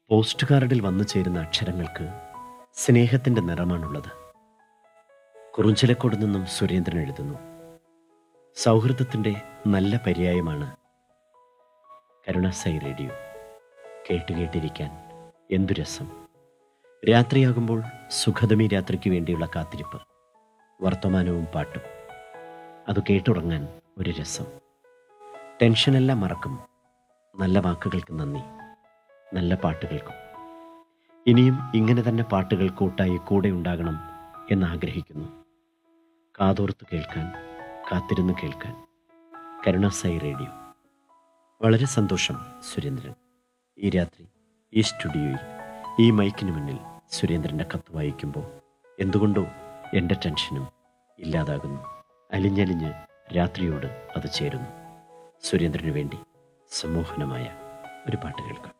post കാർഡിൽ വന്നു ചേരുന്ന അക്ഷരങ്ങൾക്ക് സ്നേഹത്തിൻ്റെ നിറമാണുള്ളത് കുറുഞ്ചിലക്കോട് നിന്നും സുരേന്ദ്രൻ എഴുതുന്നു സൗഹൃദത്തിൻ്റെ നല്ല പര്യായമാണ് കരുണാസൈ റേഡിയോ കേട്ടുകേട്ടിരിക്കാൻ എന്തു രസം രാത്രിയാകുമ്പോൾ സുഖതമി രാത്രിക്ക് വേണ്ടിയുള്ള കാത്തിരിപ്പ് വർത്തമാനവും പാട്ടും അത് കേട്ടുറങ്ങാൻ ഒരു രസം ടെൻഷനെല്ലാം മറക്കും നല്ല വാക്കുകൾക്ക് നന്ദി നല്ല പാട്ടുകൾക്കും ഇനിയും ഇങ്ങനെ തന്നെ പാട്ടുകൾ കൂട്ടായി കൂടെ ഉണ്ടാകണം എന്നാഗ്രഹിക്കുന്നു കാതോർത്ത് കേൾക്കാൻ കാത്തിരുന്ന് കേൾക്കാൻ കരുണാസായി റേഡിയോ വളരെ സന്തോഷം സുരേന്ദ്രൻ ഈ രാത്രി ഈ സ്റ്റുഡിയോയിൽ ഈ മൈക്കിന് മുന്നിൽ സുരേന്ദ്രൻ്റെ കത്ത് വായിക്കുമ്പോൾ എന്തുകൊണ്ടോ എൻ്റെ ടെൻഷനും ഇല്ലാതാകുന്നു അലിഞ്ഞലിഞ്ഞ് രാത്രിയോട് അത് ചേരുന്നു സുരേന്ദ്രന് വേണ്ടി സമ്മോഹനമായ ഒരു പാട്ട് കേൾക്കാം